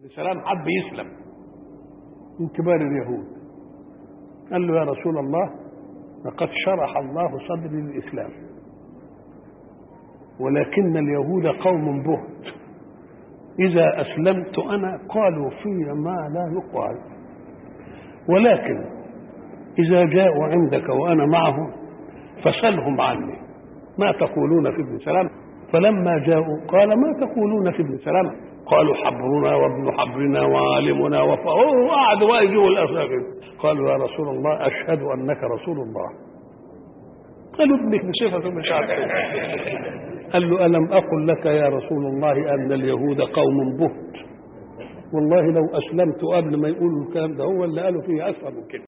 سلام حب يسلم من كبار اليهود قال له يا رسول الله لقد شرح الله صدري للإسلام ولكن اليهود قوم بهت إذا أسلمت أنا قالوا في ما لا يقال ولكن إذا جاءوا عندك وأنا معهم فسلهم عني ما تقولون في ابن سلام فلما جاءوا قال ما تقولون في ابن سلام قالوا حبرنا وابن حبرنا وعالمنا وفهو قعدوا بقى يجيبوا الاسباب قالوا يا رسول الله اشهد انك رسول الله قالوا ابنك بصفه مش عارف إيه. قال له الم اقل لك يا رسول الله ان اليهود قوم بهت والله لو اسلمت قبل ما يقولوا الكلام ده هو اللي قالوا فيه اسرع من كده